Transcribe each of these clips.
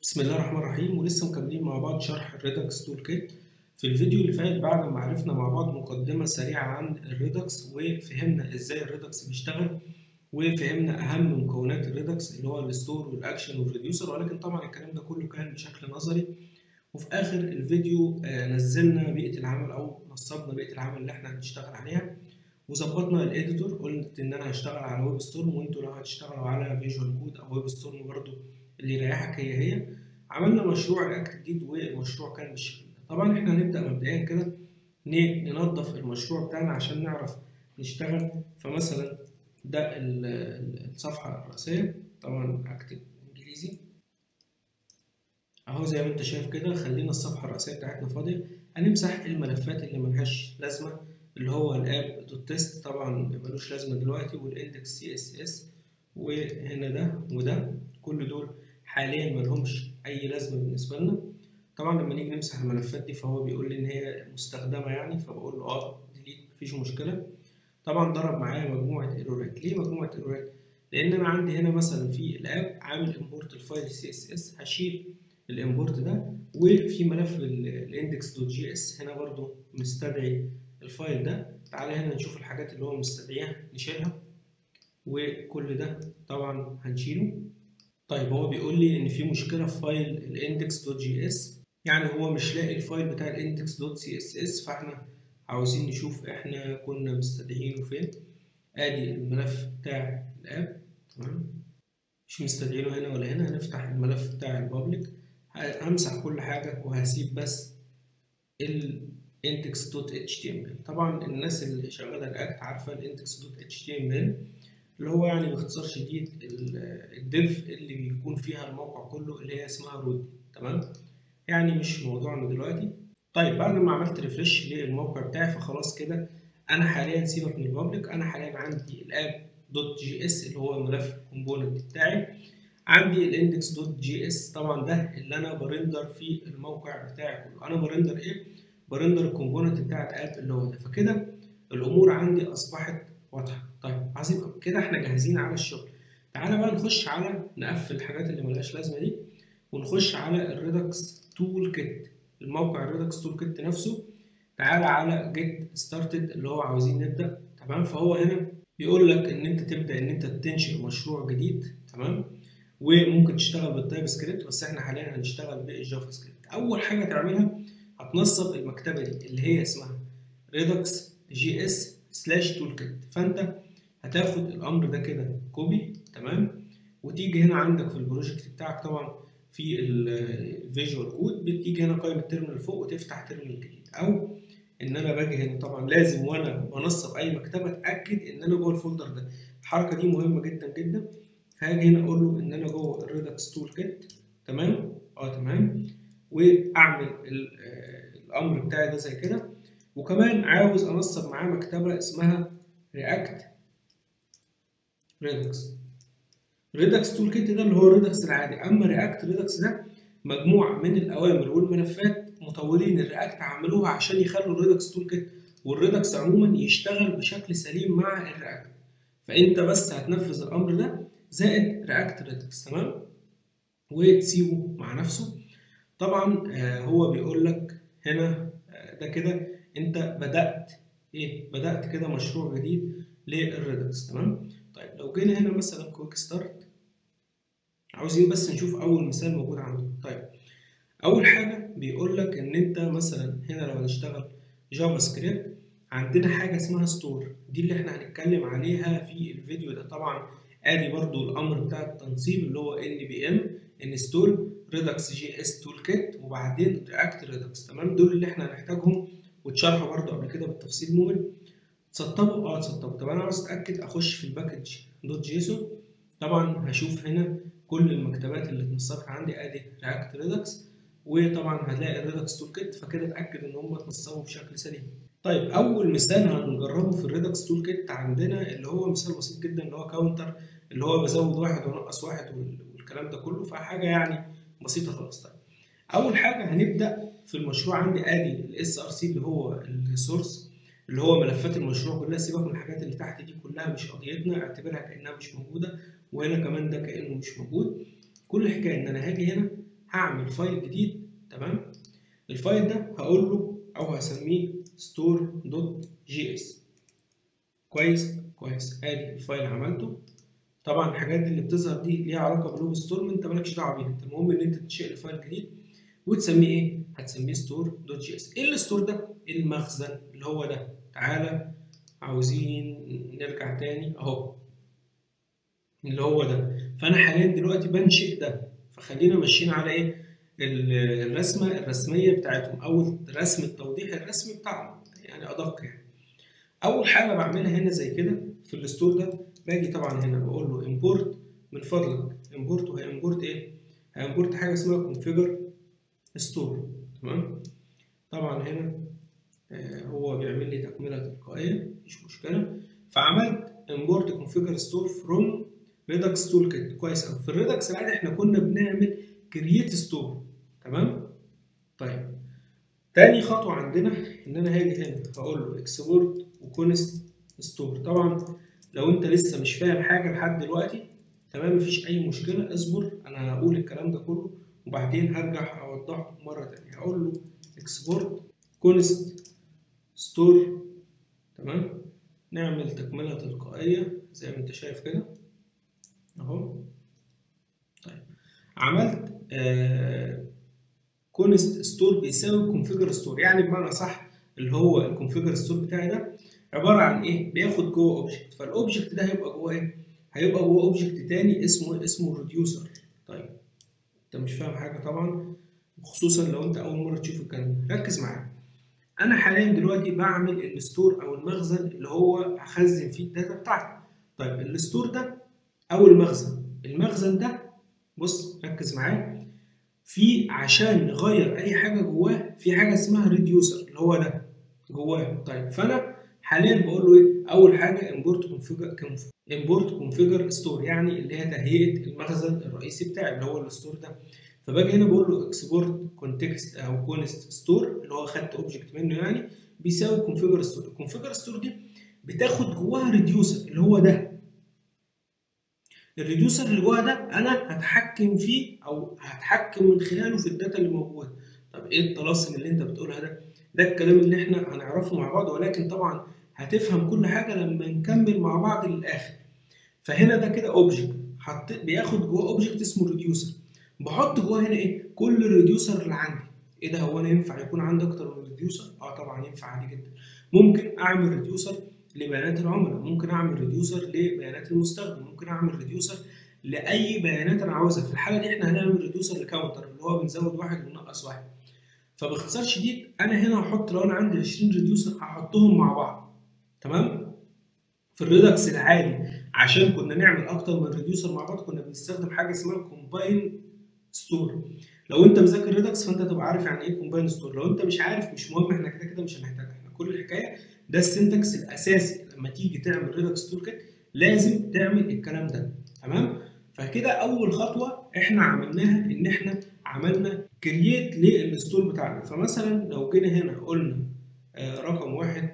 بسم الله الرحمن الرحيم ولسه مكملين مع بعض شرح الريدكس تول كيت في الفيديو اللي فات بعد ما عرفنا مع بعض مقدمة سريعة عن الريدكس وفهمنا ازاي الريدكس بيشتغل وفهمنا أهم مكونات الريدكس اللي هو الستور والأكشن والريديوسر ولكن طبعا الكلام ده كله كان بشكل نظري وفي آخر الفيديو نزلنا بيئة العمل أو نصبنا بيئة العمل اللي احنا هنشتغل عليها وظبطنا الاديتور قلت ان انا هشتغل على ويب ستورم وانتوا لو هتشتغلوا على فيجوال كود او ويب ستورم برضو اللي يريحك هي هي عملنا مشروع رياكت جديد والمشروع كان بالشكل ده طبعا احنا هنبدا مبدئيا كده ننظف المشروع بتاعنا عشان نعرف نشتغل فمثلا ده الصفحه الرئيسيه طبعا اكتب انجليزي اهو زي ما انت شايف كده خلينا الصفحه الرئيسيه بتاعتنا فاضيه هنمسح الملفات اللي ملهاش لازمه اللي هو الاب دوت تيست طبعا ملوش لازمه دلوقتي والاندكس سي اس اس وهنا ده وده كل دول حاليا ملهمش اي لازمه بالنسبه لنا طبعا لما نيجي نمسح الملفات دي فهو بيقول لي ان هي مستخدمه يعني فبقول له اه ديليت مفيش مشكله طبعا ضرب معايا مجموعه ايرورات ليه مجموعه ايرورات لان انا عندي هنا مثلا في الاب عامل امبورت الفايل سي اس اس هشيل الامبورت ده وفي ملف الاندكس دوت جي اس هنا برضو مستدعي الفايل ده تعالى هنا نشوف الحاجات اللي هو مستدعيها نشيلها وكل ده طبعا هنشيله طيب هو بيقول لي ان في مشكله في فايل الاندكس دوت جي اس يعني هو مش لاقي الفايل بتاع الاندكس دوت سي اس اس فاحنا عاوزين نشوف احنا كنا مستدعينه فين ادي الملف بتاع الاب تمام مش مستدعينه هنا ولا هنا هنفتح الملف بتاع البابليك همسح كل حاجه وهسيب بس ال index.html طبعا الناس اللي شغاله رياكت عارفه الانتكس.html اللي هو يعني باختصار شديد الديف اللي بيكون فيها الموقع كله اللي هي اسمها رود تمام يعني مش موضوعنا دلوقتي طيب بعد ما عملت ريفرش للموقع بتاعي فخلاص كده انا حاليا سيبك من البابليك انا حاليا عندي الاب دوت جي اس اللي هو ملف الكومبوننت بتاعي عندي الاندكس دوت جي اس طبعا ده اللي انا برندر في الموقع بتاعي كله انا برندر ايه برندر الكومبوننت بتاع الاب اللي هو ده فكده الامور عندي اصبحت واضحه طيب عظيم كده احنا جاهزين على الشغل تعالى بقى نخش على نقفل الحاجات اللي ملهاش لازمه دي ونخش على الريدكس تول كيت الموقع الريدكس تول كيت نفسه تعالى على جيت ستارتد اللي هو عاوزين نبدا تمام فهو هنا بيقول لك ان انت تبدا ان انت تنشئ مشروع جديد تمام وممكن تشتغل بالتايب سكريبت بس احنا حاليا هنشتغل بالجافا سكريبت اول حاجه تعملها هتنصب المكتبه دي اللي هي اسمها ريدكس جي اس سلاش تول كيت فانت هتاخد الامر ده كده كوبي تمام وتيجي هنا عندك في البروجكت بتاعك طبعا في الفيجوال كود بتيجي هنا قائمه تيرمينال فوق وتفتح تيرمينال جديد او ان انا باجي هنا طبعا لازم وانا بنصب اي مكتبه اتاكد ان انا جوه الفولدر ده الحركه دي مهمه جدا جدا فهاجي هنا اقول له ان انا جوه الريدكس تول كيت تمام اه تمام واعمل الامر بتاعي ده زي كده وكمان عاوز انصب معاه مكتبه اسمها رياكت ريدكس ريدكس تول كيت ده اللي هو الريدكس العادي اما رياكت ريدكس ده مجموعه من الاوامر والملفات مطورين الرياكت عملوها عشان يخلوا الريدكس تول كيت والريدكس عموما يشتغل بشكل سليم مع الرياكت فانت بس هتنفذ الامر ده زائد رياكت ريدكس تمام وتسيبه مع نفسه طبعا هو بيقول لك هنا ده كده انت بدات ايه بدات كده مشروع جديد للريدكس تمام طيب لو جينا هنا مثلا كويك ستارت عاوزين بس نشوف اول مثال موجود عندنا طيب اول حاجه بيقول لك ان انت مثلا هنا لو هنشتغل جافا سكريبت عندنا حاجه اسمها ستور دي اللي احنا هنتكلم عليها في الفيديو ده طبعا ادي برضو الامر بتاع التنصيب اللي هو ان بي ام انستول ريدكس جي اس تول كيت وبعدين رياكت ريدكس تمام دول اللي احنا هنحتاجهم واتشرحوا برضو قبل كده بالتفصيل ممل تسطبوا اه تسطبوا طب انا عاوز اتاكد اخش في الباكج دوت جيسون طبعا هشوف هنا كل المكتبات اللي اتنصبت عندي ادي رياكت ريدكس وطبعا هتلاقي الريدكس تول كيت فكده اتاكد ان هم اتنصبوا بشكل سليم طيب اول مثال هنجربه في الريدكس تول كيت عندنا اللي هو مثال بسيط جدا اللي هو كاونتر اللي هو بزود واحد وانقص واحد والكلام ده كله فحاجه يعني بسيطه خالص طيب اول حاجه هنبدا في المشروع عندي ادي الاس ار سي اللي هو الريسورس اللي هو ملفات المشروع كلها سيبك من الحاجات اللي تحت دي كلها مش قضيتنا اعتبرها كانها مش موجوده وهنا كمان ده كانه مش موجود كل حكايه ان انا هاجي هنا هعمل فايل جديد تمام الفايل ده هقول له او هسميه store.js كويس كويس ادي الفايل عملته طبعا الحاجات دي اللي بتظهر دي ليها علاقه بلوب ستورم انت مالكش دعوه بيها انت المهم ان انت تنشئ لي فايل جديد وتسميه ايه هتسميه store.js ايه الستور ده المخزن اللي هو ده تعالى عاوزين نرجع تاني اهو اللي هو ده فانا حاليا دلوقتي بنشئ ده فخلينا ماشيين على ايه الرسمه الرسميه بتاعتهم او رسم التوضيح الرسمي بتاعهم يعني ادق يعني اول حاجه بعملها هنا زي كده في الستور ده باجي طبعا هنا بقول له امبورت من فضلك امبورت وهيمبورت ايه هيمبورت حاجه اسمها كونفيجر ستور تمام طبعا هنا آه هو بيعمل لي تكمله تلقائيه مفيش مشكله فعملت امبورت كونفيجر ستور فروم ريدكس تول كيت كويس قوي في الريدكس العادي احنا كنا بنعمل كرييت ستور تمام طيب تاني خطوه عندنا ان انا هاجي هنا هقول له اكسبورت وكونست ستور طبعا لو انت لسه مش فاهم حاجه لحد دلوقتي تمام مفيش اي مشكله اصبر انا هقول الكلام ده كله وبعدين هرجع اوضحه مره تانية هقول له اكسبورت كونست ستور تمام نعمل تكمله تلقائيه زي ما انت شايف كده اهو طيب عملت آه كونست ستور بيساوي كونفيجر ستور يعني بمعنى صح اللي هو الكونفيجر ستور بتاعي ده عباره عن ايه بياخد جوه اوبجكت فالاوبجكت ده هيبقى جوه ايه هيبقى جوه اوبجكت تاني اسمه اسمه ريديوسر طيب انت مش فاهم حاجه طبعا خصوصا لو انت اول مره تشوف الكلام ده ركز معايا انا حاليا دلوقتي بعمل الستور او المخزن اللي هو هخزن فيه الداتا بتاعتي طيب الستور ده او المخزن المخزن ده بص ركز معايا في عشان نغير اي حاجه جواه في حاجه اسمها ريديوسر اللي هو ده جواه طيب فانا حاليا بقول له ايه اول حاجه امبورت كونفيجر امبورت كونفيجر ستور يعني اللي هي تهيئه المخزن الرئيسي بتاعي اللي هو الستور ده فباجي هنا بقول له اكسبورت كونتكست او كونست ستور اللي هو خدت اوبجكت منه يعني بيساوي كونفيجر ستور الكونفيجر ستور دي بتاخد جواها ريديوسر اللي هو ده الريديوسر اللي جوه ده انا هتحكم فيه او هتحكم من خلاله في الداتا اللي موجوده طب ايه الطلاسم اللي انت بتقولها ده ده الكلام اللي احنا هنعرفه مع بعض ولكن طبعا هتفهم كل حاجه لما نكمل مع بعض للاخر فهنا ده كده اوبجكت حطيت بياخد جواه اوبجكت اسمه ريديوسر بحط جواه هنا ايه كل الريديوسر اللي عندي ايه ده هو انا ينفع يكون عندي اكتر من ريديوسر اه طبعا ينفع عادي جدا ممكن اعمل ريديوسر لبيانات العملاء ممكن اعمل ريديوسر لبيانات المستخدم ممكن اعمل ريديوسر لاي بيانات انا عاوزها في الحاله دي احنا هنعمل ريديوسر لكاونتر اللي هو بنزود واحد وننقص واحد فباختصار شديد انا هنا هحط لو انا عندي 20 ريديوسر هحطهم مع بعض تمام في الريدكس العادي عشان كنا نعمل اكتر من ريديوسر مع بعض كنا بنستخدم حاجه اسمها كومباين ستور لو انت مذاكر ريدكس فانت تبقى عارف يعني ايه كومباين ستور لو انت مش عارف مش مهم احنا كده كده مش هنحتاجها احنا كل الحكايه ده السنتكس الاساسي لما تيجي تعمل ريدكس تول كيت لازم تعمل الكلام ده تمام فكده اول خطوه احنا عملناها ان احنا عملنا كرييت للستور بتاعنا فمثلا لو جينا هنا قلنا آه رقم واحد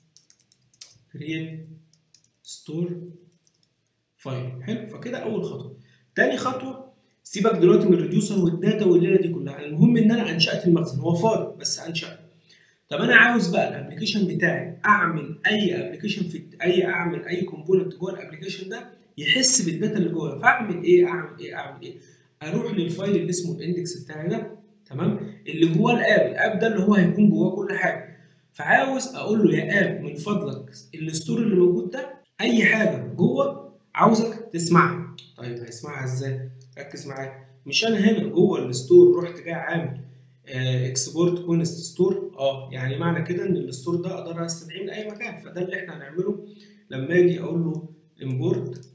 كرييت ستور فايل حلو فكده اول خطوه تاني خطوه سيبك دلوقتي من الريديوسر والداتا والليله دي كلها المهم ان انا انشات المخزن هو فاضي بس انشأ طب انا عاوز بقى الابلكيشن بتاعي اعمل اي ابلكيشن في اي اعمل اي كومبوننت جوه الابلكيشن ده يحس بالداتا اللي جوه فاعمل ايه اعمل ايه اعمل ايه اروح للفايل اللي اسمه الاندكس بتاعي ده تمام اللي جوه الاب الاب ده اللي هو هيكون جواه كل حاجه فعاوز اقول له يا اب من فضلك الستور اللي موجود ده اي حاجه جوه عاوزك تسمعها طيب هيسمعها ازاي ركز معايا مش انا هنا جوه الستور رحت جاي عامل اكسبورت كونست ستور اه يعني معنى كده ان الستور ده اقدر استدعيه من اي مكان فده اللي احنا هنعمله لما اجي اقول له امبورت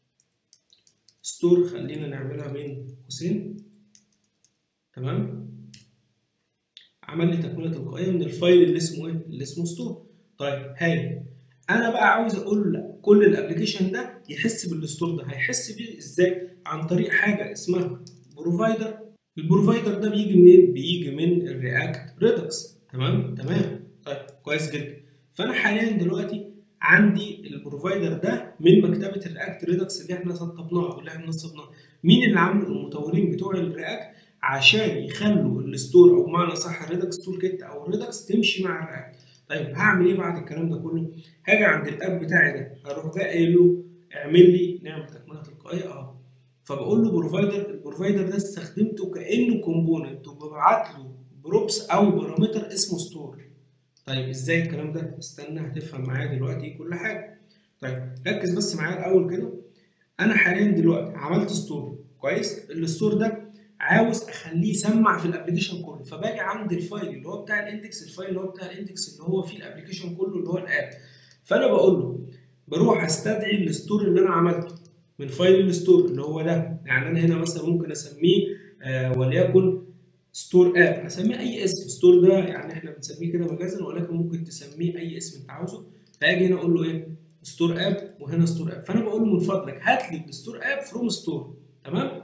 ستور خلينا نعملها بين قوسين تمام عمل لي تكمله تلقائيه من الفايل اللي اسمه ايه اللي اسمه ستور طيب هاي انا بقى عاوز اقول كل الابلكيشن ده يحس بالستور ده هيحس بيه ازاي عن طريق حاجه اسمها بروفايدر البروفايدر ده بيجي منين بيجي من الرياكت ريدكس تمام تمام طيب كويس جدا فانا حاليا دلوقتي عندي البروفايدر ده من مكتبه الرياكت ريدكس اللي احنا سطبناها واللي احنا نصبناها مين اللي عامله المطورين بتوع الرياكت عشان يخلوا الستور او بمعنى صح الريدكس تول كيت او الريدكس تمشي مع الرياكت طيب هعمل ايه بعد الكلام ده كله هاجي عند الاب بتاعي ده هروح جاي قايل له اعمل لي نعمل تكمله تلقائيه اه فبقول له بروفايدر البروفايدر ده استخدمته كانه كومبوننت وببعت له بروبس او بارامتر اسمه ستور طيب ازاي الكلام ده استنى هتفهم معايا دلوقتي كل حاجه طيب ركز بس معايا الاول كده انا حاليا دلوقتي عملت ستور كويس الستور ده عاوز اخليه يسمع في الابلكيشن كله فباجي عند الفايل اللي هو بتاع الاندكس الفايل اللي هو بتاع الاندكس اللي هو فيه الابلكيشن كله اللي هو الاب فانا بقول له بروح استدعي الستور اللي انا عملته من فايل الستور اللي هو ده يعني انا هنا مثلا ممكن اسميه آه وليكن ستور اب اسميه اي اسم ستور ده يعني احنا بنسميه كده مجازا ولكن ممكن تسميه اي اسم انت عاوزه فاجي هنا اقول له ايه ستور اب وهنا ستور اب فانا بقول له من فضلك هات لي الستور اب فروم ستور تمام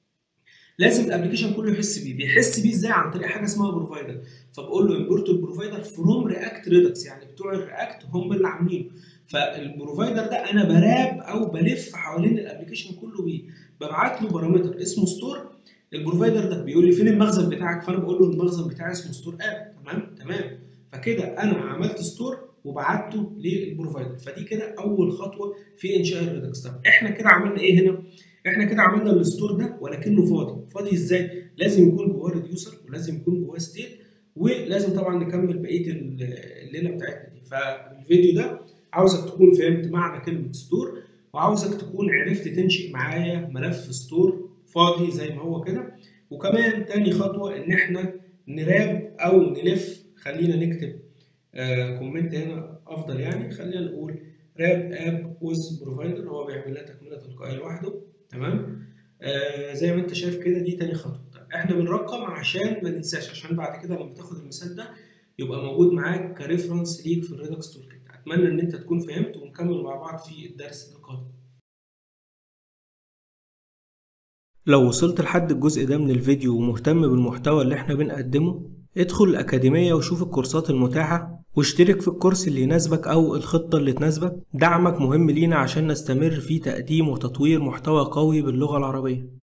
لازم الابلكيشن كله يحس بيه بيحس بيه ازاي عن طريق حاجه اسمها بروفايدر فبقول له امبورت البروفايدر فروم رياكت ريدكس يعني بتوع الرياكت هم اللي عاملينه فالبروفايدر ده انا براب او بلف حوالين الابلكيشن كله بيه ببعت له بارامتر اسمه ستور البروفايدر ده بيقول لي فين المخزن بتاعك فانا بقول له المخزن بتاعي اسمه ستور اب تمام تمام فكده انا عملت ستور وبعته للبروفايدر فدي كده اول خطوه في انشاء الريدكس طب احنا كده عملنا ايه هنا احنا كده عملنا الستور ده ولكنه فاضي فاضي ازاي لازم يكون جواه ريديوسر ولازم يكون جواه ستيت ولازم طبعا نكمل بقيه الليله بتاعتنا دي فالفيديو ده عاوزك تكون فهمت معنى كلمه ستور وعاوزك تكون عرفت تنشئ معايا ملف ستور فاضي زي ما هو كده وكمان تاني خطوه ان احنا نراب او نلف خلينا نكتب آه كومنت هنا افضل يعني خلينا نقول راب اب ويز بروفايدر هو بيعمل لها تكمله تلقائيه لوحده تمام آه زي ما انت شايف كده دي تاني خطوه طيب احنا بنرقم عشان ما ننساش عشان بعد كده لما تاخد المثال ده يبقى موجود معاك كريفرنس ليك في الريدكس تول كيت اتمنى ان انت تكون فهمت ونكمل مع بعض في الدرس القادم لو وصلت لحد الجزء ده من الفيديو ومهتم بالمحتوى اللي احنا بنقدمه ادخل الأكاديمية وشوف الكورسات المتاحة واشترك في الكورس اللي يناسبك أو الخطة اللي تناسبك دعمك مهم لينا عشان نستمر في تقديم وتطوير محتوى قوي باللغة العربية